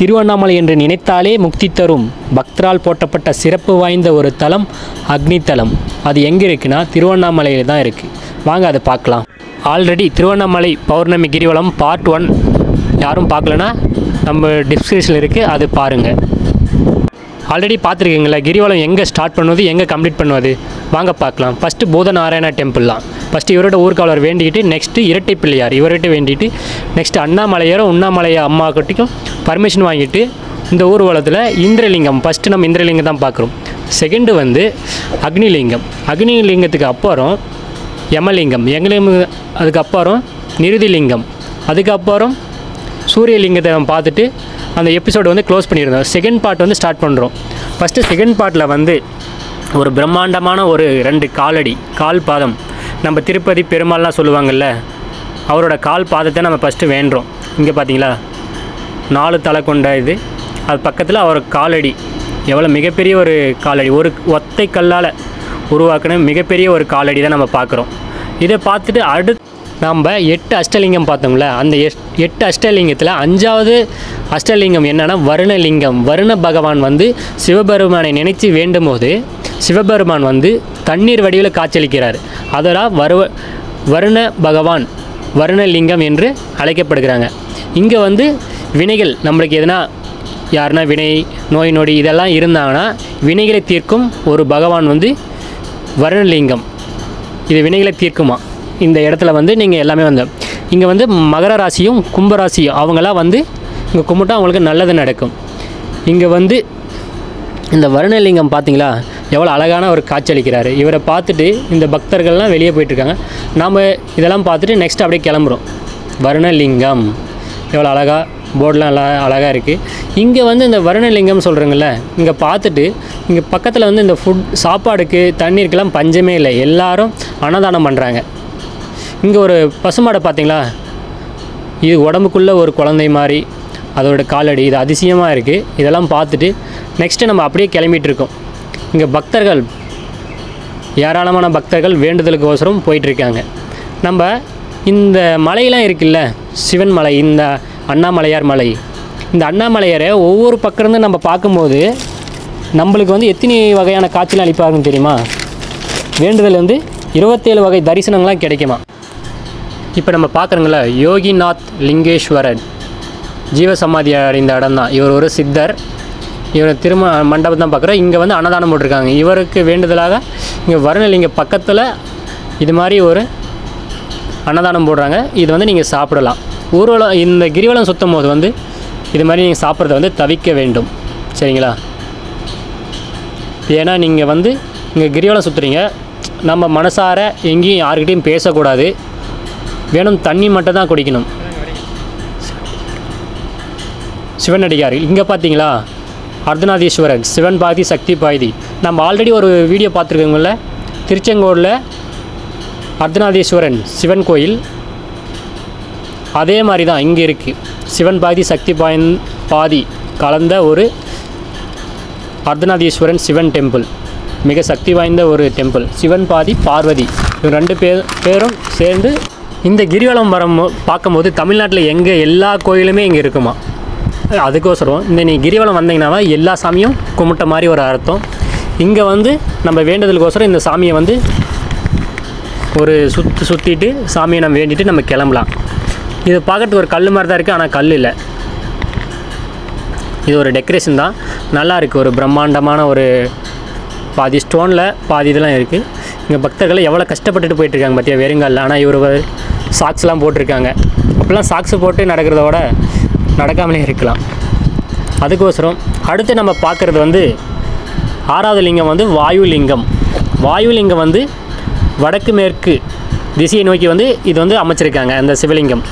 திருவண்ணாமலை என்று நினைத்தாலே முக்தி தரும் பக்தரால் போற்றப்பட்ட சிறப்பு வாய்ந்த ஒரு தலம் அக்னி தலம் அது எங்கே இருக்குன்னா திருவண்ணாமலையில் தான் இருக்குது வாங்க அதை பார்க்கலாம் ஆல்ரெடி திருவண்ணாமலை பௌர்ணமி கிரிவலம் பார்ட் ஒன் யாரும் பார்க்கலனா நம்ம டிஸ்கிரிப்ஷனில் இருக்குது அது பாருங்கள் ஆல்ரெடி பார்த்துருக்கீங்களா கிரிவலம் எங்கே ஸ்டார்ட் பண்ணுவது எங்கே கம்ப்ளீட் பண்ணுவது வாங்க பார்க்கலாம் ஃபஸ்ட்டு பூதநாராயண டெம்பிள்லாம் ஃபஸ்ட்டு இவரோட ஊர்காவலர் வேண்டிக்கிட்டு நெக்ஸ்ட்டு இரட்டை பிள்ளையார் இவர்கிட்ட வேண்டிட்டு நெக்ஸ்ட்டு அண்ணாமலையாரும் உண்ணாமலைய அம்மா கிட்டையும் பர்மிஷன் வாங்கிட்டு இந்த ஊர்வலத்தில் இந்திரலிங்கம் ஃபஸ்ட்டு நம்ம இந்திரலிங்கம் தான் பார்க்குறோம் செகண்டு வந்து அக்னிலிங்கம் அக்னிலிங்கத்துக்கு அப்புறம் யமலிங்கம் யமலிங்கம் அதுக்கப்புறம் நிருதிலிங்கம் அதுக்கப்புறம் சூரியலிங்கத்தை நம்ம பார்த்துட்டு அந்த எபிசோடு வந்து க்ளோஸ் பண்ணியிருந்தோம் செகண்ட் பார்ட் வந்து ஸ்டார்ட் பண்ணுறோம் ஃபஸ்ட்டு செகண்ட் பார்ட்டில் வந்து ஒரு பிரம்மாண்டமான ஒரு ரெண்டு காலடி கால் பாதம் நம்ம திருப்பதி பெருமாள்லாம் சொல்லுவாங்கல்ல அவரோட கால் பாதத்தை நம்ம ஃபஸ்ட்டு வேண்டுறோம் இங்கே பார்த்தீங்களா நாலு தலை கொண்ட இது அது பக்கத்தில் அவர் காலடி எவ்வளோ மிகப்பெரிய ஒரு காலடி ஒரு ஒத்தை கல்லால் உருவாக்கின மிகப்பெரிய ஒரு காலடி தான் நம்ம பார்க்குறோம் இதை பார்த்துட்டு அடுத்து நம்ம எட்டு அஷ்டலிங்கம் பார்த்தோம்ல அந்த எட் எட்டு அஷ்டலிங்கத்தில் அஞ்சாவது அஷ்டலிங்கம் என்னன்னா வருணலிங்கம் வருண பகவான் வந்து சிவபெருமானை நினைத்து வேண்டும் போது சிவபெருமான் வந்து தண்ணீர் வடிவில் காட்சியளிக்கிறார் அதனால் வருவ வருண பகவான் வருணலிங்கம் என்று அழைக்கப்படுகிறாங்க இங்கே வந்து வினைகள் நம்மளுக்கு எதனா யாருன்னா வினை நோய் நொடி இதெல்லாம் இருந்தாங்கன்னா வினைகளை தீர்க்கும் ஒரு பகவான் வந்து வருணலிங்கம் இது வினைகளை தீர்க்குமா இந்த இடத்துல வந்து நீங்கள் எல்லாமே வந்து இங்கே வந்து மகர ராசியும் கும்பராசியும் அவங்களாம் வந்து இங்கே கும்பிட்டா அவங்களுக்கு நல்லது நடக்கும் இங்கே வந்து இந்த வருணலிங்கம் பார்த்தீங்களா எவ்வளோ அழகான ஒரு காட்சியளிக்கிறாரு இவரை பார்த்துட்டு இந்த பக்தர்கள்லாம் வெளியே போயிட்டுருக்காங்க நாம் இதெல்லாம் பார்த்துட்டு நெக்ஸ்ட் அப்படியே கிளம்புறோம் வருணலிங்கம் எவ்வளோ அழகாக போர்டெலாம் நல்லா அழகாக இருக்குது இங்கே வந்து இந்த வருணலிங்கம் சொல்கிறேங்கல்ல இங்கே பார்த்துட்டு இங்கே பக்கத்தில் வந்து இந்த ஃபுட் சாப்பாடுக்கு தண்ணீருக்கெல்லாம் பஞ்சமே இல்லை எல்லாரும் அன்னதானம் பண்ணுறாங்க இங்கே ஒரு பசுமாடை பார்த்தீங்களா இது உடம்புக்குள்ளே ஒரு குழந்தை மாதிரி அதோட காலடி இது அதிசயமாக இருக்குது இதெல்லாம் பார்த்துட்டு நெக்ஸ்ட்டு நம்ம அப்படியே கிளம்பிட்டு இருக்கோம் இங்கே பக்தர்கள் ஏராளமான பக்தர்கள் வேண்டுதலுக்கோசரம் போயிட்டுருக்காங்க நம்ம இந்த மலையெல்லாம் இருக்குல்ல சிவன் மலை இந்த அண்ணாமலையார் மலை இந்த அண்ணாமலையாரை ஒவ்வொரு பக்கம் இருந்து நம்ம பார்க்கும்போது நம்மளுக்கு வந்து எத்தனை வகையான காட்சிலாம் அளிப்பாருன்னு தெரியுமா வேண்டுதல் வந்து இருபத்தேழு வகை தரிசனங்கள்லாம் கிடைக்குமா இப்போ நம்ம பார்க்குறோங்கள யோகிநாத் லிங்கேஸ்வரர் ஜீவசமாதி அடைந்த இடம் தான் இவர் ஒரு சித்தர் இவர் திரும மண்டபம் தான் பார்க்குறோம் இங்கே வந்து அன்னதானம் போட்டிருக்காங்க இவருக்கு வேண்டுதலாக இங்கே வருணலிங்க பக்கத்தில் இது மாதிரி ஒரு அன்னதானம் போடுறாங்க இது வந்து நீங்கள் சாப்பிடலாம் ஊர்வலம் இந்த கிரிவலம் சுற்றும் போது வந்து இது மாதிரி நீங்கள் சாப்பிட்றத வந்து தவிக்க வேண்டும் சரிங்களா ஏன்னா நீங்கள் வந்து இங்கே கிரிவலம் சுற்றுறீங்க நம்ம மனசார எங்கேயும் யாருக்கிட்டையும் பேசக்கூடாது வேணும் தண்ணி மட்டும் தான் குடிக்கணும் சிவனடியார் இங்கே பார்த்தீங்களா அர்த்தநாதீஸ்வரர் சிவன் பாதி சக்தி பாதி நம்ம ஆல்ரெடி ஒரு வீடியோ பார்த்துருக்கோங்கள திருச்செங்கோடில் அர்த்தநாதீஸ்வரன் சிவன் கோயில் அதே மாதிரி தான் இங்கே இருக்குது சிவன் பாதி சக்தி பாயன் பாதி கலந்த ஒரு அர்த்தநாதீஸ்வரன் சிவன் டெம்பிள் மிக சக்தி வாய்ந்த ஒரு டெம்பிள் சிவன் பாதி பார்வதி இவங்க ரெண்டு பேர் பேரும் சேர்ந்து இந்த கிரிவலம் வரும் பார்க்கும்போது தமிழ்நாட்டில் எங்கே எல்லா கோயிலுமே இங்கே இருக்குமா அதுக்கோசரம் இந்த நீ கிரிவலம் வந்தீங்கன்னா எல்லா சாமியும் கும்பிட்ட மாதிரி ஒரு அர்த்தம் இங்கே வந்து நம்ம வேண்டுதலுக்கோசரம் இந்த சாமியை வந்து ஒரு சுற்றி சுற்றிட்டு சாமியை நம்ம வேண்டிட்டு நம்ம கிளம்பலாம் இது பார்க்கறதுக்கு ஒரு கல் மாதிரி தான் இருக்குது ஆனால் கல் இல்லை இது ஒரு டெக்கரேஷன் தான் நல்லா இருக்குது ஒரு பிரம்மாண்டமான ஒரு பாதி ஸ்டோனில் பாதி இதெல்லாம் இருக்குது இங்கே பக்தர்கள் எவ்வளோ கஷ்டப்பட்டுட்டு போயிட்டுருக்காங்க பார்த்தியா வெறுங்காலில் ஆனால் இவர் சாக்ஸ்லாம் போட்டிருக்காங்க அப்போல்லாம் சாக்ஸ் போட்டு நடக்கிறத விட நடக்காமலே இருக்கலாம் அதுக்கோசரம் அடுத்து நம்ம பார்க்குறது வந்து ஆறாவது லிங்கம் வந்து வாயு லிங்கம் வாயு லிங்கம் வந்து வடக்கு மேற்கு திசையை நோக்கி வந்து இது வந்து அமைச்சிருக்காங்க அந்த சிவலிங்கம்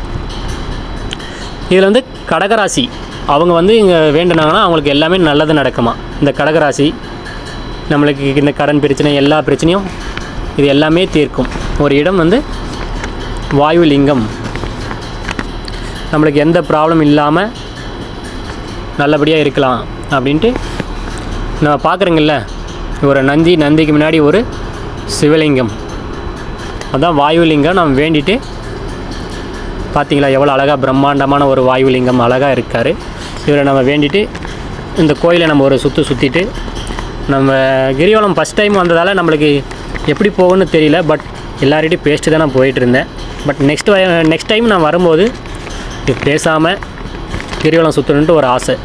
இதில் வந்து கடகராசி அவங்க வந்து இங்கே வேண்டுனாங்கன்னா அவங்களுக்கு எல்லாமே நல்லது நடக்குமா இந்த கடகராசி நம்மளுக்கு இந்த கடன் பிரச்சனை எல்லா பிரச்சனையும் இது எல்லாமே தீர்க்கும் ஒரு இடம் வந்து வாயு லிங்கம் நம்மளுக்கு எந்த ப்ராப்ளம் இல்லாமல் நல்லபடியாக இருக்கலாம் அப்படின்ட்டு நம்ம பார்க்குறேங்கல்ல ஒரு நந்தி நந்திக்கு முன்னாடி ஒரு சிவலிங்கம் அதான் வாயுலிங்கம் நம்ம வேண்டிட்டு பார்த்தீங்களா எவ்வளோ அழகாக பிரம்மாண்டமான ஒரு வாயுலிங்கம் அழகாக இருக்கார் இவரை நம்ம வேண்டிட்டு இந்த கோயிலை நம்ம ஒரு சுற்று சுற்றிட்டு நம்ம கிரிவலம் ஃபஸ்ட் டைம் வந்ததால் நம்மளுக்கு எப்படி போகும்னு தெரியல பட் எல்லார்கிட்டையும் பேசிட்டு தான் நான் போயிட்டு இருந்தேன் பட் நெக்ஸ்ட் நெக்ஸ்ட் டைம் நான் வரும்போது இது பேசாமல் கிரிவலம் சுற்றணுன்ட்டு ஒரு ஆசை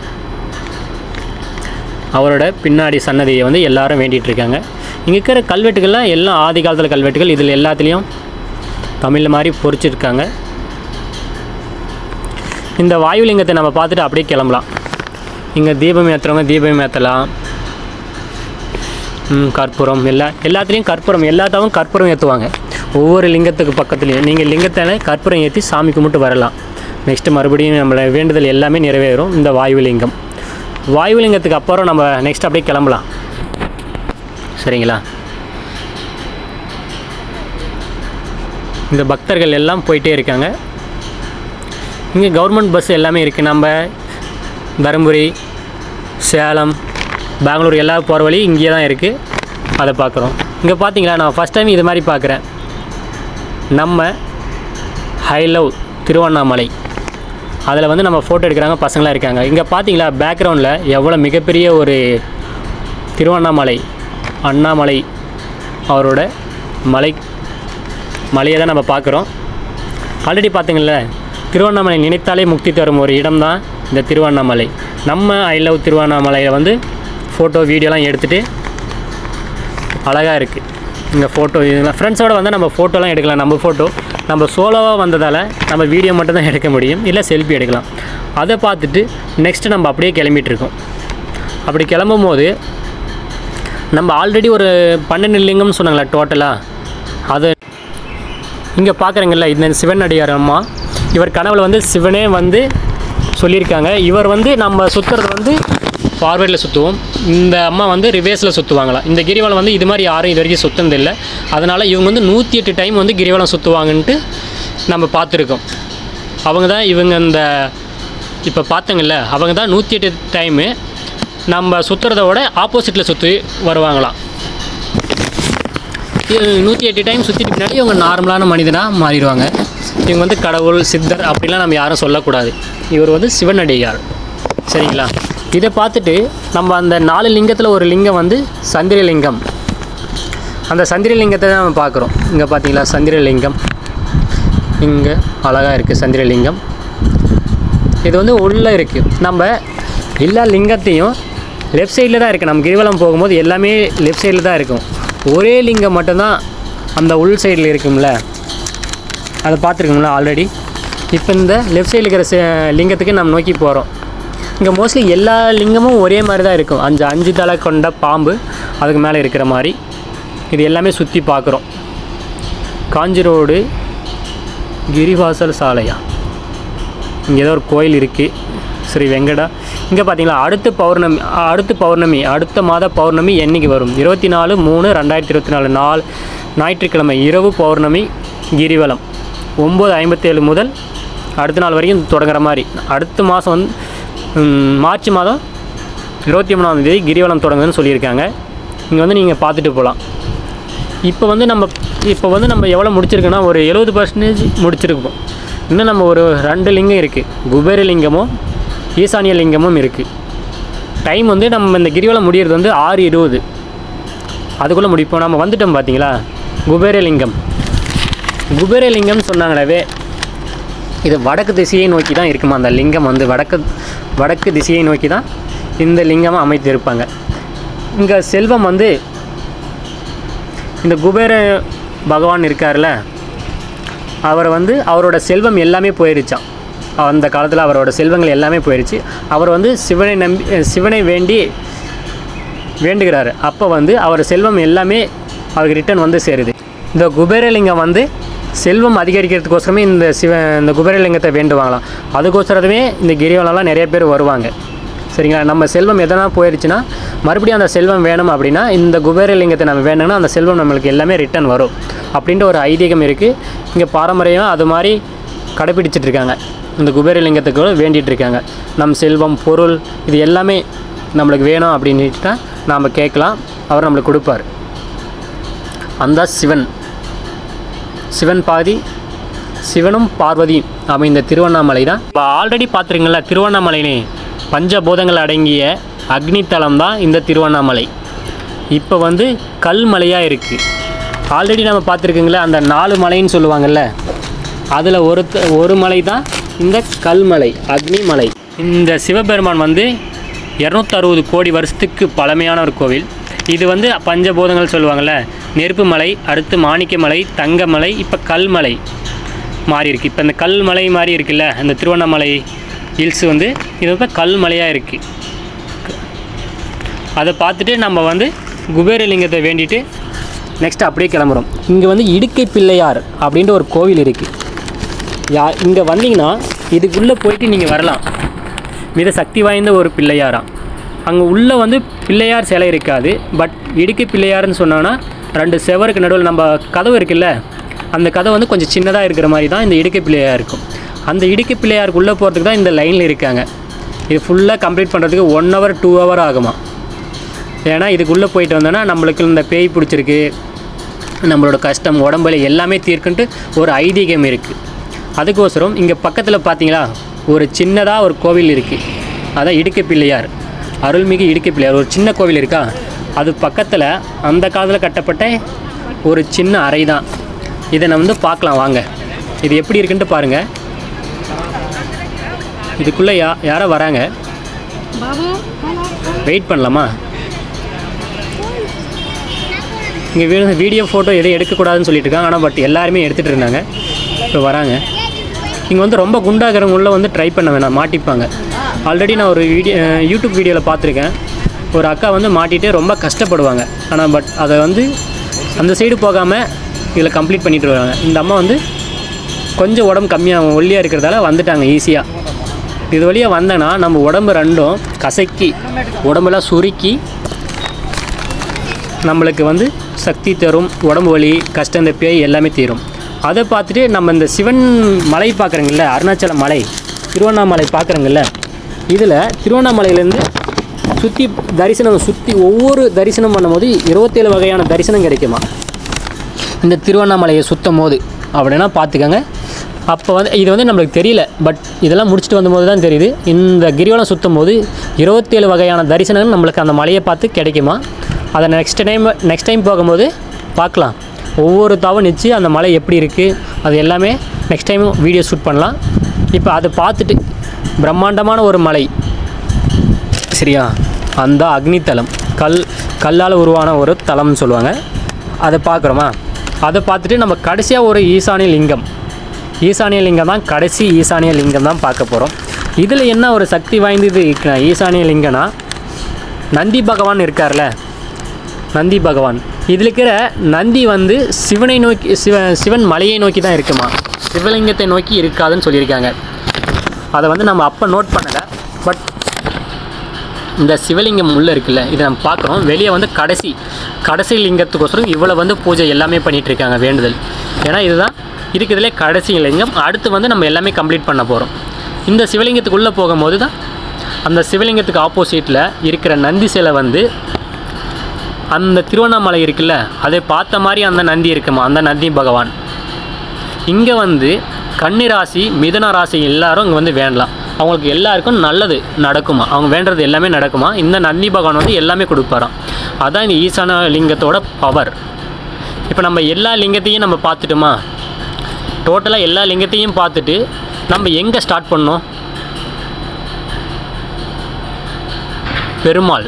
அவரோட பின்னாடி சன்னதியை வந்து எல்லாரும் வேண்டிகிட்டு இருக்காங்க இங்கே இருக்கிற கல்வெட்டுகள்லாம் எல்லாம் ஆதி காலத்தில் கல்வெட்டுகள் இதில் எல்லாத்துலேயும் தமிழ் மாதிரி பொறிச்சிருக்காங்க இந்த வாயுலிங்கத்தை நம்ம பார்த்துட்டு அப்படியே கிளம்பலாம் இங்கே தீபம் ஏற்றுறவங்க தீபம் ஏற்றலாம் ம், கற்பூரம் எல்லா எல்லாத்துலேயும் கற்பூரம் எல்லாத்தாவும் கற்பூரம் ஏற்றுவாங்க ஒவ்வொரு லிங்கத்துக்கு பக்கத்துலேயும் நீங்கள் லிங்கத்தால கற்பூரம் ஏற்றி சாமி கும்பிட்டு வரலாம் நெக்ஸ்ட்டு மறுபடியும் நம்மளை வேண்டுதல் எல்லாமே நிறைவேறும் இந்த வாயுலிங்கம் வாயுலிங்கத்துக்கு அப்புறம் நம்ம நெக்ஸ்ட் அப்படியே கிளம்பலாம் சரிங்களா இந்த பக்தர்கள் எல்லாம் போயிட்டே இருக்காங்க இங்கே கவர்மெண்ட் பஸ் எல்லாமே இருக்குது நம்ம தருமபுரி சேலம் பெங்களூர் எல்லா போகிற வழி இங்கே தான் இருக்குது அதை பார்க்குறோம் இங்கே பார்த்தீங்களா நான் ஃபஸ்ட் டைம் இது மாதிரி பார்க்குறேன் நம்ம ஹை லவ் திருவண்ணாமலை அதில் வந்து நம்ம ஃபோட்டோ எடுக்கிறாங்க பசங்களாம் இருக்காங்க இங்கே பார்த்தீங்களா பேக்ரவுண்டில் எவ்வளோ மிகப்பெரிய ஒரு திருவண்ணாமலை அண்ணாமலை அவரோட மலை மலையை தான் நம்ம பார்க்குறோம் ஆல்ரெடி பார்த்தீங்கல்ல திருவண்ணாமலை நினைத்தாலே முக்தி தரும் ஒரு இடம் தான் இந்த திருவண்ணாமலை நம்ம ஐ லவ் திருவண்ணாமலையில் வந்து ஃபோட்டோ வீடியோலாம் எடுத்துகிட்டு அழகாக இருக்குது இங்கே ஃபோட்டோ இதெல்லாம் ஃப்ரெண்ட்ஸோடு வந்து நம்ம ஃபோட்டோலாம் எடுக்கலாம் நம்ம ஃபோட்டோ நம்ம சோலோவாக வந்ததால் நம்ம வீடியோ மட்டும் தான் எடுக்க முடியும் இல்லை செல்ஃபி எடுக்கலாம் அதை பார்த்துட்டு நெக்ஸ்ட்டு நம்ம அப்படியே கிளம்பிட்டு இருக்கோம் அப்படி கிளம்பும் போது நம்ம ஆல்ரெடி ஒரு பன்னெண்டு லிங்கம்னு சொன்னாங்களே டோட்டலாக அது இங்கே பார்க்குறீங்கல்ல இந்த சிவன் அடியார் அம்மா இவர் கனவுல வந்து சிவனே வந்து சொல்லியிருக்காங்க இவர் வந்து நம்ம சுற்றுறது வந்து ஃபார்வேர்டில் சுற்றுவோம் இந்த அம்மா வந்து ரிவேர்ஸில் சுற்றுவாங்களாம் இந்த கிரிவலம் வந்து இது மாதிரி யாரும் இது வரைக்கும் சுற்றுனதில்லை அதனால் இவங்க வந்து நூற்றி எட்டு டைம் வந்து கிரிவலம் சுற்றுவாங்கன்ட்டு நம்ம பார்த்துருக்கோம் அவங்க தான் இவங்க இந்த இப்போ பார்த்தங்கல்ல அவங்க தான் நூற்றி எட்டு டைமு நம்ம சுற்றுறத விட ஆப்போசிட்டில் சுற்றி வருவாங்களாம் நூற்றி எட்டு டைம் சுற்றிட்டு பின்னாடி இவங்க நார்மலான மனிதனாக மாறிடுவாங்க இவங்க வந்து கடவுள் சித்தர் அப்படிலாம் நம்ம யாரும் சொல்லக்கூடாது இவர் வந்து சிவனடியார் சரிங்களா இதை பார்த்துட்டு நம்ம அந்த நாலு லிங்கத்தில் ஒரு லிங்கம் வந்து சந்திரலிங்கம் அந்த சந்திரலிங்கத்தை தான் நம்ம பார்க்குறோம் இங்கே பார்த்தீங்களா சந்திரலிங்கம் இங்கே அழகாக இருக்குது சந்திரலிங்கம் இது வந்து உள்ளே இருக்குது நம்ம எல்லா லிங்கத்தையும் லெஃப்ட் சைடில் தான் இருக்குது நம்ம கிரிவலம் போகும்போது எல்லாமே லெஃப்ட் சைடில் தான் இருக்கும் ஒரே லிங்கம் மட்டும்தான் அந்த உள் சைடில் இருக்கும்ல அதை பார்த்துருக்கோம்ல ஆல்ரெடி இப்போ இந்த லெஃப்ட் சைடில் இருக்கிற ச- லிங்கத்துக்கு நம்ம நோக்கி போகிறோம் இங்கே மோஸ்ட்லி எல்லா லிங்கமும் ஒரே மாதிரி தான் இருக்கும் அஞ்சு அஞ்சு தலை கொண்ட பாம்பு அதுக்கு மேலே இருக்கிற மாதிரி இது எல்லாமே சுற்றி பார்க்குறோம் காஞ்சி ரோடு கிரிவாசல் சாலையா இங்கே ஏதோ ஒரு கோயில் இருக்குது ஸ்ரீ வெங்கடா இங்கே பார்த்தீங்களா அடுத்த பௌர்ணமி அடுத்த பௌர்ணமி அடுத்த மாத பௌர்ணமி என்னைக்கு வரும் இருபத்தி நாலு மூணு ரெண்டாயிரத்தி இருபத்தி நாலு நாள் ஞாயிற்றுக்கிழமை இரவு பௌர்ணமி கிரிவலம் ஒம்பது ஐம்பத்தேழு முதல் அடுத்த நாள் வரைக்கும் தொடங்குற மாதிரி அடுத்த மாதம் வந்து ம், மார்ச் மாதம் இருபத்தி மூணாம் தேதி கிரிவலம் தொடங்குதுன்னு சொல்லியிருக்காங்க இங்கே வந்து நீங்கள் பார்த்துட்டு போகலாம் இப்போ வந்து நம்ம இப்போ வந்து நம்ம எவ்வளோ முடிச்சிருக்கோன்னா ஒரு எழுபது பர்சன்டேஜ் முடிச்சிருக்கோம் இன்னும் நம்ம ஒரு ரெண்டு லிங்கம் இருக்குது குபேர லிங்கமும் ஈசானிய லிங்கமும் இருக்குது டைம் வந்து நம்ம இந்த கிரிவலம் முடியறது வந்து ஆறு இருபது அதுக்குள்ளே முடிப்போம் நம்ம வந்துட்டோம் பார்த்தீங்களா குபேரலிங்கம் குபேரலிங்கம்னு சொன்னாங்களே இது வடக்கு திசையை நோக்கி தான் இருக்குமா அந்த லிங்கம் வந்து வடக்கு வடக்கு திசையை நோக்கி தான் இந்த லிங்கமாக அமைத்திருப்பாங்க இங்கே செல்வம் வந்து இந்த குபேர பகவான் இருக்கார்ல அவர் வந்து அவரோட செல்வம் எல்லாமே போயிருச்சாம் அந்த காலத்தில் அவரோட செல்வங்கள் எல்லாமே போயிருச்சு அவர் வந்து சிவனை நம்பி சிவனை வேண்டி வேண்டுகிறாரு அப்போ வந்து அவர் செல்வம் எல்லாமே அவருக்கு ரிட்டர்ன் வந்து சேருது இந்த குபேரலிங்கம் வந்து செல்வம் அதிகரிக்கிறதுக்கோசரமே இந்த சிவ இந்த குபேரலிங்கத்தை வேண்டுவாங்களாம் அதுக்கோசரமே இந்த கிரிவலம்லாம் நிறைய பேர் வருவாங்க சரிங்களா நம்ம செல்வம் எதனா போயிடுச்சுன்னா மறுபடியும் அந்த செல்வம் வேணும் அப்படின்னா இந்த குபேரலிங்கத்தை நம்ம வேணும்னா அந்த செல்வம் நம்மளுக்கு எல்லாமே ரிட்டர்ன் வரும் அப்படின்ற ஒரு ஐதீகம் இருக்குது இங்கே பாரம்பரியமாக அது மாதிரி கடைப்பிடிச்சிட்டு இருக்காங்க இந்த குபேரலிங்கத்துக்கு கூட வேண்டிகிட்டு இருக்காங்க நம் செல்வம் பொருள் இது எல்லாமே நம்மளுக்கு வேணும் அப்படின்னுட்டா நாம் கேட்கலாம் அவர் நம்மளுக்கு கொடுப்பார் அந்த சிவன் சிவன் பாதி சிவனும் பார்வதியும் அமைந்த திருவண்ணாமலை தான் இப்போ ஆல்ரெடி பார்த்துருங்களா திருவண்ணாமலைனே பஞ்சபூதங்கள் அடங்கிய அக்னித்தலம் தான் இந்த திருவண்ணாமலை இப்போ வந்து கல்மலையாக இருக்குது ஆல்ரெடி நம்ம பார்த்துருக்குங்களே அந்த நாலு மலைன்னு சொல்லுவாங்கள்ல அதில் ஒரு த- ஒரு மலை தான் இந்த கல்மலை அக்னிமலை இந்த சிவபெருமான் வந்து இரநூத்தறுபது கோடி வருஷத்துக்கு பழமையான ஒரு கோவில் இது வந்து பஞ்சபூதங்கள் சொல்லுவாங்கள்ல நெருப்பு மலை அடுத்து மாணிக்கமலை தங்கமலை இப்போ கல்மலை மாறி இருக்கு இப்போ இந்த கல்மலை மாதிரி இருக்குல்ல இந்த திருவண்ணாமலை ஹில்ஸ் வந்து இது வந்து கல்மலையாக இருக்குது அதை பார்த்துட்டு நம்ம வந்து குபேரலிங்கத்தை வேண்டிட்டு நெக்ஸ்ட் அப்படியே கிளம்புறோம் இங்கே வந்து இடுக்கை பிள்ளையார் அப்படின்ற ஒரு கோவில் இருக்குது யா இங்கே வந்தீங்கன்னா இதுக்குள்ளே போயிட்டு நீங்கள் வரலாம் மிக சக்தி வாய்ந்த ஒரு பிள்ளையாராம் அங்கே உள்ளே வந்து பிள்ளையார் சிலை இருக்காது பட் இடுக்கை பிள்ளையார்னு சொன்னோன்னா ரெண்டு செவருக்கு நடுவில் நம்ம கதவு இருக்குல்ல அந்த கதவு வந்து கொஞ்சம் சின்னதாக இருக்கிற மாதிரி தான் இந்த இடுக்கை பிள்ளையார் இருக்கும் அந்த இடுக்கை பிள்ளையாருக்குள்ளே போகிறதுக்கு தான் இந்த லைனில் இருக்காங்க இது ஃபுல்லாக கம்ப்ளீட் பண்ணுறதுக்கு ஒன் ஹவர் டூ ஹவர் ஆகுமா ஏன்னா இதுக்குள்ளே போயிட்டு வந்தோன்னா நம்மளுக்கு இந்த பேய் பிடிச்சிருக்கு நம்மளோட கஷ்டம் உடம்புல எல்லாமே தீர்க்குன்ட்டு ஒரு ஐதீகம் இருக்குது அதுக்கோசரம் இங்கே பக்கத்தில் பார்த்தீங்களா ஒரு சின்னதாக ஒரு கோவில் இருக்குது அதான் இடுக்கை பிள்ளையார் அருள்மிகு இடுக்கை பிள்ளையார் ஒரு சின்ன கோவில் இருக்கா அது பக்கத்தில் அந்த காலத்தில் கட்டப்பட்ட ஒரு சின்ன அறை தான் இதை நம்ம வந்து பார்க்கலாம் வாங்க இது எப்படி இருக்குன்ட்டு பாருங்கள் இதுக்குள்ளே யா யாரோ வராங்க வெயிட் பண்ணலாமா இங்கே வீ வீடியோ ஃபோட்டோ எதுவும் எடுக்கக்கூடாதுன்னு சொல்லிட்டு இருக்காங்க ஆனால் பட் எல்லாருமே எடுத்துகிட்டு இருந்தாங்க இப்போ வராங்க இங்கே வந்து ரொம்ப குண்டாகிறவங்கள வந்து ட்ரை பண்ண வேணாம் மாட்டிப்பாங்க ஆல்ரெடி நான் ஒரு வீடியோ யூடியூப் வீடியோவில் பார்த்துருக்கேன் ஒரு அக்கா வந்து மாட்டிட்டு ரொம்ப கஷ்டப்படுவாங்க ஆனால் பட் அதை வந்து அந்த சைடு போகாமல் இதில் கம்ப்ளீட் பண்ணிட்டு வருவாங்க இந்த அம்மா வந்து கொஞ்சம் உடம்பு கம்மியாக ஒல்லியாக இருக்கிறதால வந்துட்டாங்க ஈஸியாக இது வழியாக வந்தேன்னா நம்ம உடம்பு ரெண்டும் கசக்கி உடம்பெல்லாம் சுருக்கி நம்மளுக்கு வந்து சக்தி தரும் உடம்பு வலி கஷ்டம் இந்த பேய் எல்லாமே தீரும் அதை பார்த்துட்டு நம்ம இந்த சிவன் மலை பார்க்குறோங்கல்ல அருணாச்சல மலை திருவண்ணாமலை பார்க்குறோங்கல்ல இதில் திருவண்ணாமலையிலேருந்து சுற்றி தரிசனம் சுற்றி ஒவ்வொரு தரிசனம் பண்ணும்போது இருபத்தேழு வகையான தரிசனம் கிடைக்குமா இந்த திருவண்ணாமலையை சுற்றும் போது அப்படின்னா பார்த்துக்கோங்க அப்போ வந்து இது வந்து நம்மளுக்கு தெரியல பட் இதெல்லாம் முடிச்சுட்டு வந்தபோது தான் தெரியுது இந்த கிரிவலம் சுற்றும் போது இருபத்தேழு வகையான தரிசனங்கள் நம்மளுக்கு அந்த மலையை பார்த்து கிடைக்குமா அதை நெக்ஸ்ட் டைம் நெக்ஸ்ட் டைம் போகும்போது பார்க்கலாம் ஒவ்வொரு தாவும் நிச்சு அந்த மலை எப்படி இருக்குது அது எல்லாமே நெக்ஸ்ட் டைம் வீடியோ ஷூட் பண்ணலாம் இப்போ அதை பார்த்துட்டு பிரம்மாண்டமான ஒரு மலை சரியா அந்த அக்னித்தலம் கல் கல்லால் உருவான ஒரு தலம்னு சொல்லுவாங்க அதை பார்க்குறோமா அதை பார்த்துட்டு நம்ம கடைசியாக ஒரு ஈசானிய லிங்கம் ஈசானிய லிங்கம் தான் கடைசி ஈசானிய லிங்கம் தான் பார்க்க போகிறோம் இதில் என்ன ஒரு சக்தி வாய்ந்தது இருக்குன்னா ஈசானிய லிங்கம்னா நந்தி பகவான் இருக்கார்ல நந்தி பகவான் இதில் இருக்கிற நந்தி வந்து சிவனை நோக்கி சிவ சிவன் மலையை நோக்கி தான் இருக்குமா சிவலிங்கத்தை நோக்கி இருக்காதுன்னு சொல்லியிருக்காங்க அதை வந்து நம்ம அப்போ நோட் பண்ணலை பட் இந்த சிவலிங்கம் உள்ளே இருக்குல்ல இதை நம்ம பார்க்குறோம் வெளியே வந்து கடைசி கடைசி லிங்கத்துக்கோசரம் இவ்வளோ வந்து பூஜை எல்லாமே பண்ணிட்டு இருக்காங்க வேண்டுதல் ஏன்னா இதுதான் இருக்கிறதுலே கடைசி லிங்கம் அடுத்து வந்து நம்ம எல்லாமே கம்ப்ளீட் பண்ண போகிறோம் இந்த சிவலிங்கத்துக்குள்ளே போகும்போது தான் அந்த சிவலிங்கத்துக்கு ஆப்போசிட்டில் இருக்கிற நந்தி சிலை வந்து அந்த திருவண்ணாமலை இருக்குல்ல அதை பார்த்த மாதிரி அந்த நந்தி இருக்குமா அந்த நந்தி பகவான் இங்கே வந்து கன்னி ராசி மிதுன ராசி எல்லாரும் இங்கே வந்து வேண்டலாம் அவங்களுக்கு எல்லாருக்கும் நல்லது நடக்குமா அவங்க வேண்டுறது எல்லாமே நடக்குமா இந்த நந்தி பகவான் வந்து எல்லாமே கொடுப்பாராம் அதான் இந்த ஈசான லிங்கத்தோட பவர் இப்போ நம்ம எல்லா லிங்கத்தையும் நம்ம பார்த்துட்டோமா டோட்டலாக எல்லா லிங்கத்தையும் பார்த்துட்டு நம்ம எங்கே ஸ்டார்ட் பண்ணோம் பெருமாள்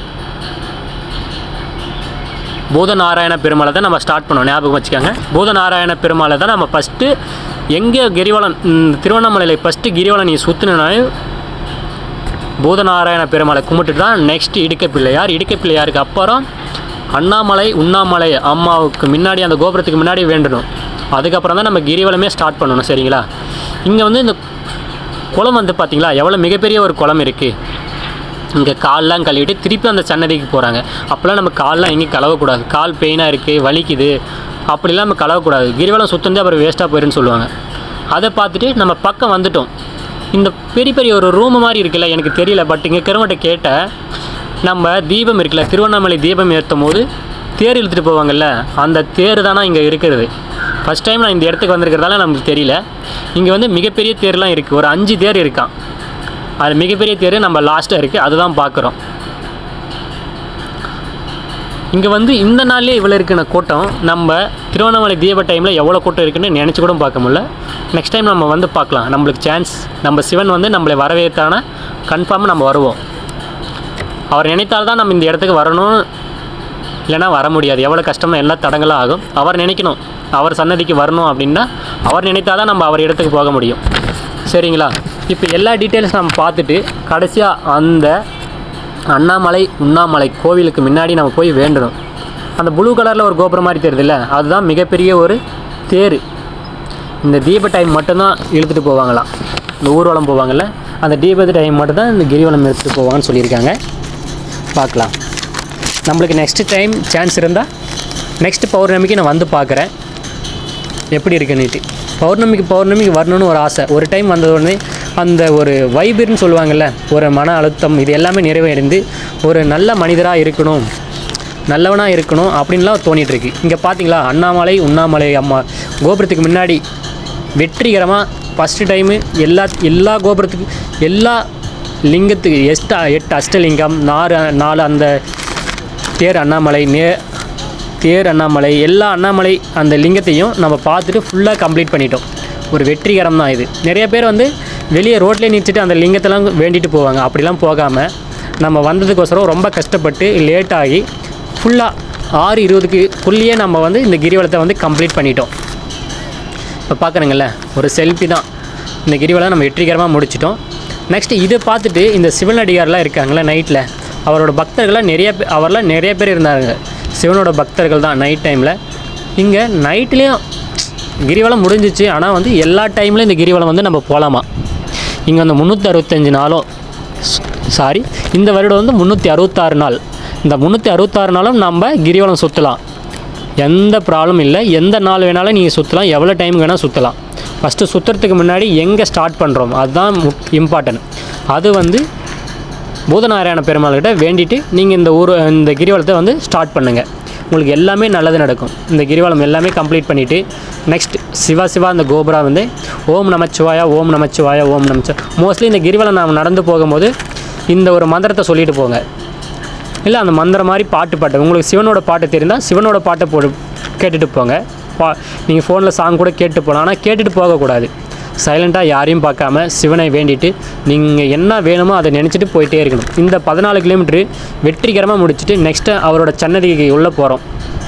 பூதநாராயண பெருமாளை தான் நம்ம ஸ்டார்ட் பண்ணோம் ஞாபகம் வச்சுக்கோங்க பூதநாராயண பெருமாளை தான் நம்ம ஃபஸ்ட்டு எங்கே கிரிவலம் ம், திருவண்ணாமலையில் ஃபஸ்ட்டு கிரிவலம் நீ சுற்றினாலும் பூதநாராயண பெருமாளை கும்பிட்டுட்டு தான் நெக்ஸ்ட் இடுக்க பிள்ளையார் இடுக்க பிள்ளையாருக்கு அப்புறம் அண்ணாமலை உண்ணாமலை அம்மாவுக்கு முன்னாடி அந்த கோபுரத்துக்கு முன்னாடி வேண்டணும் அதுக்கப்புறம் தான் நம்ம கிரிவலமே ஸ்டார்ட் பண்ணணும் சரிங்களா இங்கே வந்து இந்த குளம் வந்து பார்த்தீங்களா எவ்வளோ மிகப்பெரிய ஒரு குளம் இருக்குது இங்கே கால்லாம் கழுவிட்டு திருப்பி அந்த சன்னதிக்கு போகிறாங்க அப்போல்லாம் நம்ம கால்லாம் எங்கேயும் கலவக்கூடாது கால் பெயினாக இருக்குது வலிக்குது அப்படிலாம் நம்ம கலவக்கூடாது கிரிவலம் சுத்தந்து அப்புறம் வேஸ்ட்டாக போயிருன்னு சொல்லுவாங்க அதை பார்த்துட்டு நம்ம பக்கம் வந்துட்டோம் இந்த பெரிய பெரிய ஒரு ரூம் மாதிரி இருக்குல்ல எனக்கு தெரியல பட் இங்கே கருமட்டை கேட்ட நம்ம தீபம் இருக்குல்ல திருவண்ணாமலை தீபம் ஏற்றும் போது தேர் இழுத்துட்டு போவாங்கல்ல அந்த தேர் தானே இங்கே இருக்கிறது ஃபஸ்ட் டைம் நான் இந்த இடத்துக்கு வந்திருக்கிறதால நமக்கு தெரியல இங்கே வந்து மிகப்பெரிய தேர்லாம் இருக்குது ஒரு அஞ்சு தேர் இருக்கான் அது மிகப்பெரிய தேர் நம்ம லாஸ்ட்டாக இருக்குது அதுதான் பார்க்குறோம் இங்கே வந்து இந்த நாள்லேயே இவ்வளோ இருக்குன கூட்டம் நம்ம திருவண்ணாமலை தீப டைமில் எவ்வளோ கூட்டம் இருக்குன்னு நினச்சி கூட பார்க்க முடியல நெக்ஸ்ட் டைம் நம்ம வந்து பார்க்கலாம் நம்மளுக்கு சான்ஸ் நம்ம சிவன் வந்து நம்மளை வரவேற்றானா கன்ஃபார்மாக நம்ம வருவோம் அவர் நினைத்தால் தான் நம்ம இந்த இடத்துக்கு வரணும் இல்லைன்னா வர முடியாது எவ்வளோ கஷ்டமோ எல்லா தடங்களும் ஆகும் அவர் நினைக்கணும் அவர் சன்னதிக்கு வரணும் அப்படின்னா அவர் நினைத்தால் தான் நம்ம அவர் இடத்துக்கு போக முடியும் சரிங்களா இப்போ எல்லா டீட்டெயில்ஸ் நம்ம பார்த்துட்டு கடைசியாக அந்த அண்ணாமலை உண்ணாமலை கோவிலுக்கு முன்னாடி நம்ம போய் வேண்டணும் அந்த ப்ளூ கலரில் ஒரு கோபுரம் மாதிரி தெரியுதுல்ல அதுதான் மிகப்பெரிய ஒரு தேர் இந்த தீப டைம் மட்டும்தான் இழுத்துட்டு போவாங்களாம் இந்த ஊர்வலம் போவாங்கள்ல அந்த தீப டைம் மட்டும்தான் இந்த கிரிவலம் எடுத்துகிட்டு போவாங்கன்னு சொல்லியிருக்காங்க பார்க்கலாம் நம்மளுக்கு நெக்ஸ்ட் டைம் சான்ஸ் இருந்தால் நெக்ஸ்ட் பௌர்ணமிக்கு நான் வந்து பார்க்குறேன் எப்படி இருக்குன்னுட்டு பௌர்ணமிக்கு பௌர்ணமிக்கு வரணும்னு ஒரு ஆசை ஒரு டைம் வந்த உடனே அந்த ஒரு வைபிர்னு சொல்லுவாங்கள்ல ஒரு மன அழுத்தம் இது எல்லாமே நிறைவடைந்து ஒரு நல்ல மனிதராக இருக்கணும் நல்லவனாக இருக்கணும் அப்படின்லாம் தோணிட்டு இருக்கு இங்கே பார்த்தீங்களா அண்ணாமலை உண்ணாமலை அம்மா கோபுரத்துக்கு முன்னாடி வெற்றிகரமாக ஃபஸ்ட்டு டைமு எல்லா எல்லா கோபுரத்துக்கு எல்லா லிங்கத்துக்கு எஸ்டா எட்டு அஷ்டலிங்கம் நாலு நாலு அந்த தேர் அண்ணாமலை நே தேர் அண்ணாமலை எல்லா அண்ணாமலை அந்த லிங்கத்தையும் நம்ம பார்த்துட்டு ஃபுல்லாக கம்ப்ளீட் பண்ணிட்டோம் ஒரு வெற்றிகரம் தான் இது நிறைய பேர் வந்து வெளியே ரோட்லேயே நிறுத்திட்டு அந்த லிங்கத்தெல்லாம் வேண்டிட்டு போவாங்க அப்படிலாம் போகாமல் நம்ம வந்ததுக்கோசரம் ரொம்ப கஷ்டப்பட்டு லேட் ஆகி ஃபுல்லாக ஆறு இருபதுக்குள்ளேயே நம்ம வந்து இந்த கிரிவலத்தை வந்து கம்ப்ளீட் பண்ணிட்டோம் இப்போ பார்க்குறேங்கல்ல ஒரு செல்ஃபி தான் இந்த கிரிவலம் நம்ம வெற்றிகரமாக முடிச்சிட்டோம் நெக்ஸ்ட் இதை பார்த்துட்டு இந்த சிவனடிகார்லாம் இருக்காங்களே நைட்டில் அவரோட பக்தர்கள்லாம் நிறைய பே அவர்லாம் நிறைய பேர் இருந்தாங்க சிவனோட பக்தர்கள் தான் நைட் டைமில் இங்கே நைட்லேயும் கிரிவலம் முடிஞ்சிச்சு ஆனால் வந்து எல்லா டைம்லையும் இந்த கிரிவலம் வந்து நம்ம போகலாமா இங்கே வந்து முந்நூற்றி அறுபத்தஞ்சு நாளும் சாரி இந்த வருடம் வந்து முந்நூற்றி அறுபத்தாறு நாள் இந்த முந்நூற்றி அறுபத்தாறு நாளும் நம்ம கிரிவலம் சுற்றலாம் எந்த ப்ராப்ளம் இல்லை எந்த நாள் வேணாலும் நீங்கள் சுற்றலாம் எவ்வளோ டைம் வேணால் சுற்றலாம் ஃபஸ்ட்டு சுற்றுறதுக்கு முன்னாடி எங்கே ஸ்டார்ட் பண்ணுறோம் அதுதான் இம்பார்ட்டன்ட் அது வந்து பூதநாராயண பெருமாள்கிட்ட வேண்டிட்டு நீங்கள் இந்த ஊர் இந்த கிரிவலத்தை வந்து ஸ்டார்ட் பண்ணுங்கள் உங்களுக்கு எல்லாமே நல்லது நடக்கும் இந்த கிரிவலம் எல்லாமே கம்ப்ளீட் பண்ணிவிட்டு நெக்ஸ்ட் சிவா சிவா அந்த கோபுரா வந்து ஓம் நமச்சிவாயா ஓம் நமச்சிவாயா ஓம் நமச்சிவா மோஸ்ட்லி இந்த கிரிவலம் நாம் நடந்து போகும்போது இந்த ஒரு மந்திரத்தை சொல்லிட்டு போங்க இல்லை அந்த மந்திரம் மாதிரி பாட்டு பாட்டு உங்களுக்கு சிவனோட பாட்டு தெரிந்தால் சிவனோட பாட்டை போடு கேட்டுட்டு போங்க பா நீங்கள் ஃபோனில் சாங் கூட கேட்டு போகலாம் ஆனால் கேட்டுட்டு போகக்கூடாது சைலண்ட்டாக யாரையும் பார்க்காம சிவனை வேண்டிட்டு நீங்கள் என்ன வேணுமோ அதை நினச்சிட்டு போயிட்டே இருக்கணும் இந்த பதினாலு கிலோமீட்ரு வெற்றிகரமாக முடிச்சுட்டு நெக்ஸ்ட்டு அவரோட சன்னதிக்கு உள்ளே போகிறோம்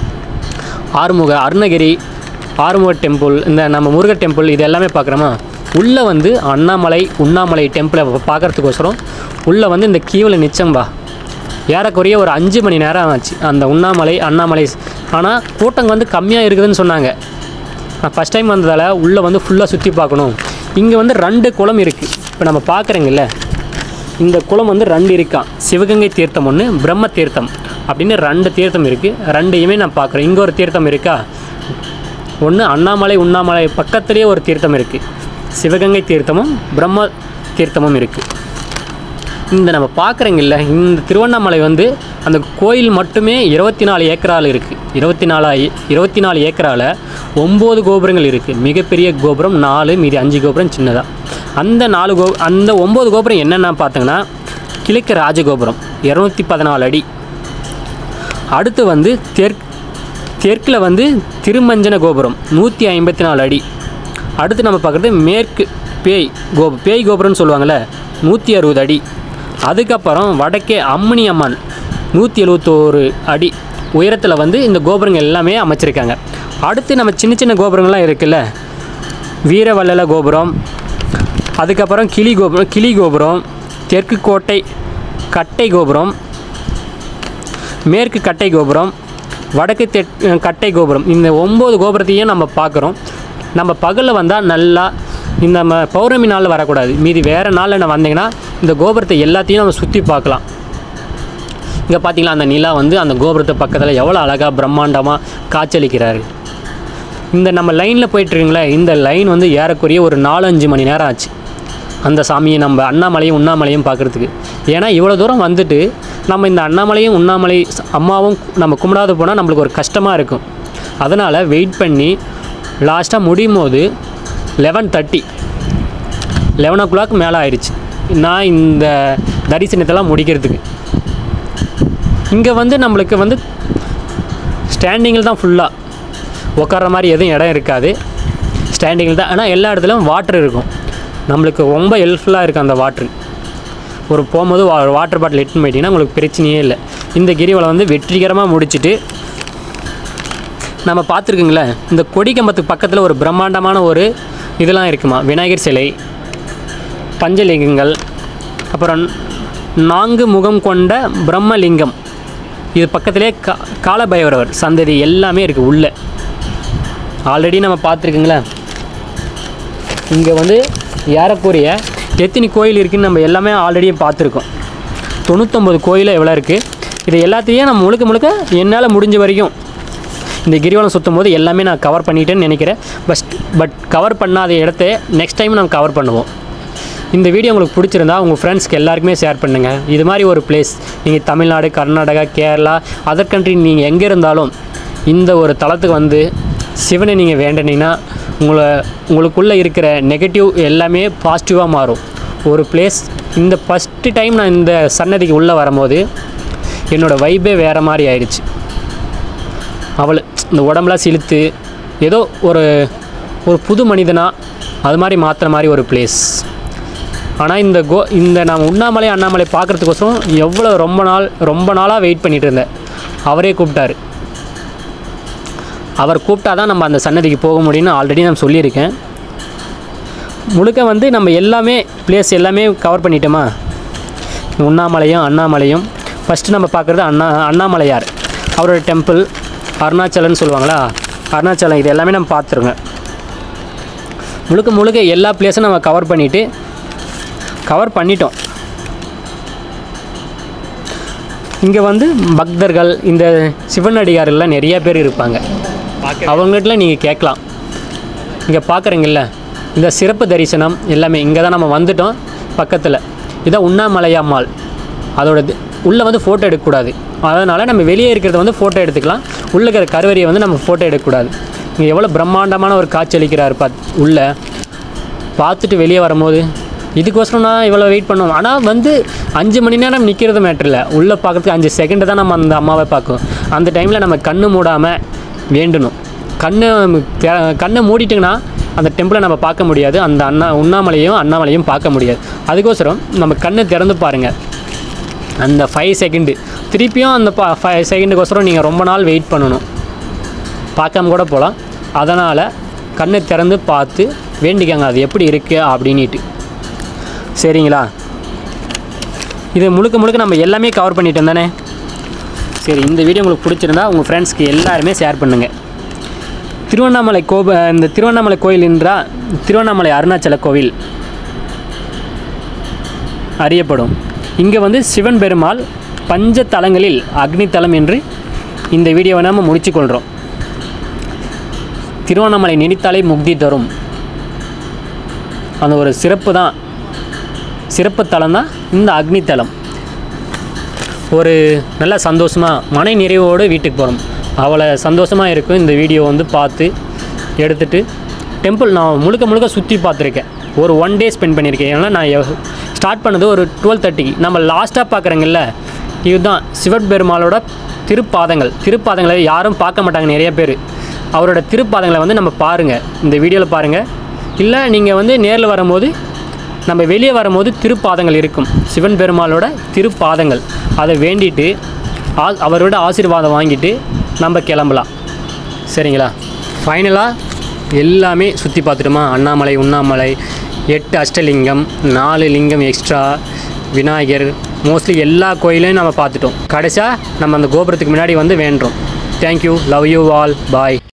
ஆறுமுக அருணகிரி ஆறுமுக டெம்பிள் இந்த நம்ம முருகர் டெம்பிள் இது எல்லாமே பார்க்குறோமா உள்ளே வந்து அண்ணாமலை உண்ணாமலை டெம்பிளை பார்க்குறதுக்கோசரம் உள்ளே வந்து இந்த கீவில் நிச்சம்பா ஏறக்குறைய ஒரு அஞ்சு மணி நேரம் ஆச்சு அந்த உண்ணாமலை அண்ணாமலை ஆனால் கூட்டம் வந்து கம்மியாக இருக்குதுன்னு சொன்னாங்க நான் ஃபஸ்ட் டைம் வந்ததால் உள்ளே வந்து ஃபுல்லாக சுற்றி பார்க்கணும் இங்கே வந்து ரெண்டு குளம் இருக்குது இப்போ நம்ம பார்க்குறேங்கல்ல இந்த குளம் வந்து ரெண்டு இருக்கான் சிவகங்கை தீர்த்தம் ஒன்று பிரம்ம தீர்த்தம் அப்படின்னு ரெண்டு தீர்த்தம் இருக்குது ரெண்டையுமே நான் பார்க்குறேன் இங்கே ஒரு தீர்த்தம் இருக்கா ஒன்று அண்ணாமலை உண்ணாமலை பக்கத்துலேயே ஒரு தீர்த்தம் இருக்குது சிவகங்கை தீர்த்தமும் பிரம்ம தீர்த்தமும் இருக்குது இந்த நம்ம பார்க்குறீங்கல்ல இந்த திருவண்ணாமலை வந்து அந்த கோயில் மட்டுமே இருபத்தி நாலு ஏக்கரால் இருக்குது இருபத்தி நாலா இருபத்தி நாலு ஏக்கரால் ஒம்பது கோபுரங்கள் இருக்குது மிகப்பெரிய கோபுரம் நாலு மீதி அஞ்சு கோபுரம் சின்னதாக அந்த நாலு கோ அந்த ஒம்பது கோபுரம் என்னென்ன பார்த்தீங்கன்னா கிழக்கு ராஜகோபுரம் இரநூத்தி பதினாலு அடி அடுத்து வந்து தெற்கு தெற்கில் வந்து திருமஞ்சன கோபுரம் நூற்றி ஐம்பத்தி நாலு அடி அடுத்து நம்ம பார்க்குறது மேற்கு பேய் கோ பேய் கோபுரம்னு சொல்லுவாங்கள்ல நூற்றி அறுபது அடி அதுக்கப்புறம் வடக்கே அம்மணி அம்மன் நூற்றி எழுவத்தோரு அடி உயரத்தில் வந்து இந்த கோபுரங்கள் எல்லாமே அமைச்சிருக்காங்க அடுத்து நம்ம சின்ன சின்ன கோபுரங்கள்லாம் இருக்குல்ல வீரவல்லல கோபுரம் அதுக்கப்புறம் கிளி கோபுரம் கிளி கோபுரம் தெற்கு கோட்டை கட்டை கோபுரம் மேற்கு கட்டை கோபுரம் வடக்கு தெட் கட்டை கோபுரம் இந்த ஒம்பது கோபுரத்தையும் நம்ம பார்க்குறோம் நம்ம பகலில் வந்தால் நல்லா இந்த நம்ம பௌர்ணமி நாளில் வரக்கூடாது மீதி வேறு நாளில் நான் வந்தீங்கன்னா இந்த கோபுரத்தை எல்லாத்தையும் நம்ம சுற்றி பார்க்கலாம் இங்கே பார்த்தீங்களா அந்த நிலா வந்து அந்த கோபுரத்து பக்கத்தில் எவ்வளோ அழகாக பிரம்மாண்டமாக காட்சியளிக்கிறாரு இந்த நம்ம லைனில் போயிட்டுருக்கீங்களே இந்த லைன் வந்து ஏறக்குறைய ஒரு நாலஞ்சு மணி நேரம் ஆச்சு அந்த சாமியை நம்ம அண்ணாமலையும் உண்ணாமலையும் பார்க்குறதுக்கு ஏன்னா இவ்வளோ தூரம் வந்துட்டு நம்ம இந்த அண்ணாமலையும் உண்ணாமலை ச- அம்மாவும் நம்ம கும்பிடாத போனால் நம்மளுக்கு ஒரு கஷ்டமாக இருக்கும் அதனால் வெயிட் பண்ணி லாஸ்ட்டாக முடியும் போது eleven thirty eleven o'clock மேலே ஆயிடுச்சு நான் இந்த தரிசனத்தெல்லாம் முடிக்கிறதுக்கு இங்கே வந்து நம்மளுக்கு வந்து ஸ்டாண்டிங்கில் தான் ஃபுல்லாக உட்கார்ற மாதிரி எதுவும் இடம் இருக்காது ஸ்டாண்டிங்கில் தான் ஆனால் எல்லா இடத்துலையும் வாட்டர் இருக்கும் நம்மளுக்கு ரொம்ப ஹெல்ப்ஃபுல்லாக இருக்குது அந்த வாட்ரு ஒரு போகும்போது வா வாட்டர் பாட்டில் எடுத்துன்னு போயிட்டீங்கன்னா உங்களுக்கு பிரச்சனையே இல்லை இந்த கிரிவலம் வந்து வெற்றிகரமாக முடிச்சுட்டு நம்ம பார்த்துருக்குங்களே இந்த கொடி கம்பத்துக்கு பக்கத்தில் ஒரு பிரம்மாண்டமான ஒரு இதெல்லாம் இருக்குமா விநாயகர் சிலை பஞ்சலிங்கங்கள் அப்புறம் நான்கு முகம் கொண்ட பிரம்மலிங்கம் இது பக்கத்திலே கா காலபைரவர் சந்ததி எல்லாமே இருக்குது உள்ளே ஆல்ரெடி நம்ம பார்த்துருக்குங்களே இங்கே வந்து ஏறக்குறைய எத்தனை கோயில் இருக்குன்னு நம்ம எல்லாமே ஆல்ரெடி பார்த்துருக்கோம் தொண்ணூத்தொம்பது கோயில் எவ்வளோ இருக்குது இது எல்லாத்தையும் நான் முழுக்க முழுக்க என்னால் முடிஞ்ச வரைக்கும் இந்த கிரிவலம் சுற்றும் போது எல்லாமே நான் கவர் பண்ணிட்டேன்னு நினைக்கிறேன் பட் பட் கவர் பண்ணாத இடத்த நெக்ஸ்ட் டைம் நம்ம கவர் பண்ணுவோம் இந்த வீடியோ உங்களுக்கு பிடிச்சிருந்தா உங்கள் ஃப்ரெண்ட்ஸ்க்கு எல்லாருக்குமே ஷேர் பண்ணுங்கள் இது மாதிரி ஒரு பிளேஸ் நீங்கள் தமிழ்நாடு கர்நாடகா கேரளா அதர் கண்ட்ரி நீங்கள் எங்கே இருந்தாலும் இந்த ஒரு தளத்துக்கு வந்து சிவனை நீங்கள் வேண்டினீங்கன்னா உங்களை உங்களுக்குள்ளே இருக்கிற நெகட்டிவ் எல்லாமே பாசிட்டிவாக மாறும் ஒரு பிளேஸ் இந்த ஃபஸ்ட்டு டைம் நான் இந்த சன்னதிக்கு உள்ளே வரும்போது என்னோடய வைபே வேறு மாதிரி ஆயிடுச்சு அவள் இந்த உடம்புலாம் சிலுத்து ஏதோ ஒரு ஒரு புது மனிதனா அது மாதிரி மாற்றுற மாதிரி ஒரு பிளேஸ் ஆனால் இந்த கோ இந்த நான் உண்ணாமலை அண்ணாமலை பார்க்குறதுக்கோசரம் எவ்வளோ ரொம்ப நாள் ரொம்ப நாளாக வெயிட் பண்ணிட்டு இருந்தேன் அவரே கூப்பிட்டாரு அவர் கூப்பிட்டா தான் நம்ம அந்த சன்னதிக்கு போக முடியும்னு ஆல்ரெடி நான் சொல்லியிருக்கேன் முழுக்க வந்து நம்ம எல்லாமே பிளேஸ் எல்லாமே கவர் பண்ணிட்டோமா உண்ணாமலையும் அண்ணாமலையும் ஃபஸ்ட்டு நம்ம பார்க்குறது அண்ணா அண்ணாமலையார் அவரோட டெம்பிள் அருணாச்சலன்னு சொல்லுவாங்களா அருணாச்சலம் இது எல்லாமே நம்ம பார்த்துருங்க முழுக்க முழுக்க எல்லா பிளேஸும் நம்ம கவர் பண்ணிவிட்டு கவர் பண்ணிட்டோம் இங்கே வந்து பக்தர்கள் இந்த சிவனடியாரெல்லாம் நிறைய பேர் இருப்பாங்க அவங்ககிட்ட நீங்கள் கேட்கலாம் இங்கே பார்க்குறீங்கல்ல இந்த சிறப்பு தரிசனம் எல்லாமே இங்கே தான் நம்ம வந்துட்டோம் பக்கத்தில் இதான் உண்ணாமலையாம்மாள் அதோட இது- உள்ளே வந்து ஃபோட்டோ எடுக்கக்கூடாது அதனால் நம்ம வெளியே இருக்கிறத வந்து ஃபோட்டோ எடுத்துக்கலாம் உள்ளே இருக்கிற கருவறையை வந்து நம்ம ஃபோட்டோ எடுக்கக்கூடாது இங்கே எவ்வளோ பிரம்மாண்டமான ஒரு காட்சி அளிக்கிறார் பாத் உள்ளே பார்த்துட்டு வெளியே வரும்போது இதுக்கோசரம் நான் இவ்வளோ வெயிட் பண்ணுவோம் ஆனால் வந்து அஞ்சு மணி நேரம் நிற்கிறது மேட்ரு இல்லை உள்ளே பார்க்கறதுக்கு அஞ்சு செகண்டு தான் நம்ம அந்த அம்மாவை பார்க்கும் அந்த டைமில் நம்ம கண்ணு மூடாமல் வேண்டணும் கண்ணை தெ- கண்ணை மூடிட்டிங்கன்னா அந்த டெம்பிளை நம்ம பார்க்க முடியாது அந்த அண்ணா உண்ணாமலையும் அண்ணாமலையும் பார்க்க முடியாது அதுக்கோசரம் நம்ம கண்ணை திறந்து பாருங்கள் அந்த ஃபைவ் செகண்டு திருப்பியும் அந்த பா ஃபைவ் செகண்டுக்கோசரம் நீங்கள் ரொம்ப நாள் வெயிட் பண்ணணும் பார்க்காம கூட போகலாம் அதனால் கண்ணை திறந்து பார்த்து வேண்டிக்கங்க அது எப்படி இருக்குது அப்படின்ட்டு சரிங்களா இது முழுக்க முழுக்க நம்ம எல்லாமே கவர் பண்ணிட்டோம் தானே சரி இந்த வீடியோ உங்களுக்கு பிடிச்சிருந்தா உங்கள் ஃப்ரெண்ட்ஸ்க்கு எல்லாருமே ஷேர் பண்ணுங்கள் திருவண்ணாமலை கோப இந்த திருவண்ணாமலை கோயில் என்றா திருவண்ணாமலை அருணாச்சல கோவில் அறியப்படும் இங்கே வந்து சிவன் பெருமாள் பஞ்ச தலங்களில் அக்னி தலம் என்று இந்த வீடியோவை நாம் முடிச்சுக்கொள்கிறோம் திருவண்ணாமலை நினைத்தாலே முக்தி தரும் அந்த ஒரு சிறப்பு தான் சிறப்பு தலம் தான் இந்த அக்னி தலம் ஒரு நல்ல சந்தோஷமாக மன நிறைவோடு வீட்டுக்கு போகிறோம் அவ்வளோ சந்தோஷமாக இருக்கும் இந்த வீடியோ வந்து பார்த்து எடுத்துட்டு டெம்பிள் நான் முழுக்க முழுக்க சுற்றி பார்த்துருக்கேன் ஒரு ஒன் டே ஸ்பெண்ட் பண்ணியிருக்கேன் ஏன்னா நான் ஸ்டார்ட் பண்ணது ஒரு டுவெல் தேர்ட்டிக்கு நம்ம லாஸ்ட்டாக பார்க்குறேங்கல்ல இதுதான் சிவன் பெருமாளோட திருப்பாதங்கள் திருப்பாதங்களை யாரும் பார்க்க மாட்டாங்க நிறைய பேர் அவரோட திருப்பாதங்களை வந்து நம்ம பாருங்கள் இந்த வீடியோவில் பாருங்கள் இல்லை நீங்கள் வந்து நேரில் வரும்போது நம்ம வெளியே வரும்போது திருப்பாதங்கள் இருக்கும் சிவன் பெருமாளோட திருப்பாதங்கள் அதை வேண்டிட்டு ஆ அவரோட ஆசீர்வாதம் வாங்கிட்டு நம்ம கிளம்பலாம் சரிங்களா ஃபைனலாக எல்லாமே சுற்றி பார்த்துட்டோமா அண்ணாமலை உண்ணாமலை எட்டு அஷ்டலிங்கம் நாலு லிங்கம் எக்ஸ்ட்ரா விநாயகர் மோஸ்ட்லி எல்லா கோயிலையும் நம்ம பார்த்துட்டோம் கடைசியாக நம்ம அந்த கோபுரத்துக்கு முன்னாடி வந்து வேண்டுறோம் thank you love you all bye